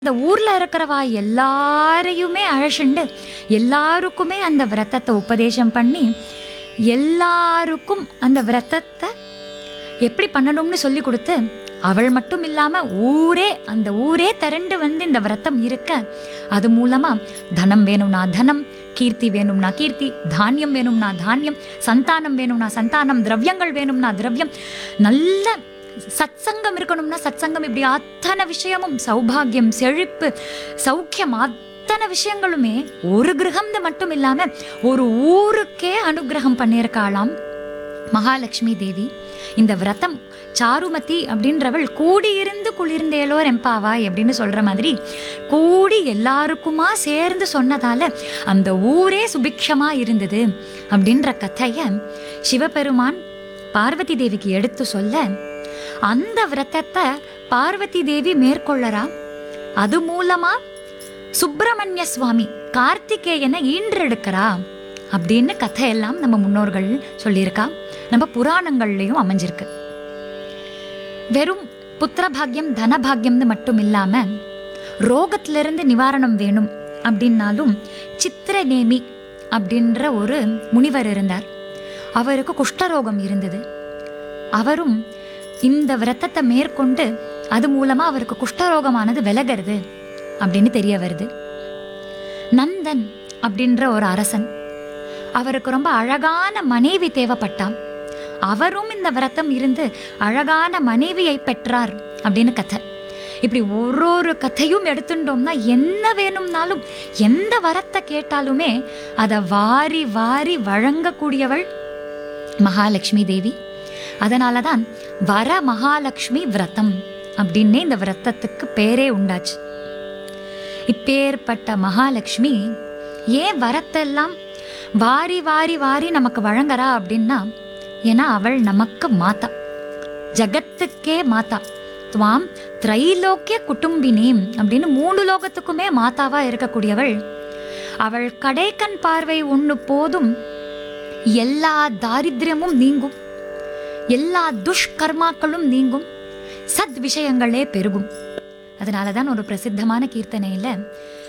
இந்த ஊர்ல இருக்கிறவா எல்லாரையுமே அழைச்சிண்டு எல்லாருக்குமே அந்த விரதத்தை உபதேசம் பண்ணி எல்லாருக்கும் அந்த விரதத்தை எப்படி பண்ணணும்னு சொல்லி கொடுத்து அவள் மட்டும் இல்லாம ஊரே அந்த ஊரே திரண்டு வந்து இந்த விரதம் இருக்க அது மூலமா தனம் வேணும்னா தனம் கீர்த்தி வேணும்னா கீர்த்தி தானியம் வேணும்னா தானியம் சந்தானம் வேணும்னா சந்தானம் திரவியங்கள் வேணும்னா திரவியம் நல்ல சத்சங்கம் இருக்கணும்னா சத்சங்கம் இப்படி அத்தனை விஷயமும் சௌபாகியம் செழிப்பு சௌக்கியம் அத்தனை விஷயங்களுமே ஒரு கிரகம்னு மட்டும் இல்லாம ஒரு ஊருக்கே அனுகிரகம் பண்ணியிருக்காளாம் மகாலட்சுமி தேவி இந்த விரதம் சாருமதி அப்படின்றவள் கூடியிருந்து குளிர்ந்தேலோர் எம்பாவாய் அப்படின்னு சொல்ற மாதிரி கூடி எல்லாருக்குமா சேர்ந்து சொன்னதால அந்த ஊரே சுபிக்ஷமா இருந்தது அப்படின்ற கதைய சிவபெருமான் பார்வதி தேவிக்கு எடுத்து சொல்ல அந்த விரதத்தை பார்வதி தேவி மேற்கொள்ளறா அது மூலமா சுப்பிரமணிய சுவாமி கார்த்திகேயனை ஈன்றெடுக்கிறா அப்படின்னு கதையெல்லாம் நம்ம முன்னோர்கள் சொல்லியிருக்கா நம்ம புராணங்கள்லயும் அமைஞ்சிருக்கு வெறும் புத்திர பாக்கியம் தன பாக்கியம்னு மட்டும் இல்லாம ரோகத்திலிருந்து நிவாரணம் வேணும் அப்படின்னாலும் சித்திரநேமி அப்படின்ற ஒரு முனிவர் இருந்தார் அவருக்கு குஷ்டரோகம் இருந்தது அவரும் இந்த விரதத்தை மேற்கொண்டு அது மூலமா அவருக்கு குஷ்டரோகமானது விலகிறது அப்படின்னு தெரிய வருது நந்தன் அப்படின்ற ஒரு அரசன் அவருக்கு ரொம்ப அழகான மனைவி தேவைப்பட்டான் அவரும் இந்த விரதம் இருந்து அழகான மனைவியை பெற்றார் அப்படின்னு கதை இப்படி ஒரு ஒரு கதையும் எடுத்துட்டோம்னா என்ன வேணும்னாலும் எந்த வரத்தை கேட்டாலுமே அதை வாரி வாரி வழங்கக்கூடியவள் மகாலட்சுமி தேவி அதனால தான் வர மகாலட்சுமி விரதம் அப்படின்னே இந்த விரதத்துக்கு பேரே உண்டாச்சு இப்பேற்பட்ட மகாலட்சுமி ஏன் வரத்தெல்லாம் வாரி வாரி வாரி நமக்கு வழங்குறா அப்படின்னா ஏன்னா அவள் நமக்கு மாதா ஜகத்துக்கே மாதா துவாம் திரைலோக்கிய குடும்பினீம் அப்படின்னு மூணு லோகத்துக்குமே மாதாவா இருக்கக்கூடியவள் அவள் கடைக்கண் பார்வை ஒன்று போதும் எல்லா தாரித்ரியமும் நீங்கும் எல்லா துஷ்கர்மாக்களும் நீங்கும் சத் விஷயங்களே பெருகும் அதனால தான் ஒரு பிரசித்தமான கீர்த்தனையில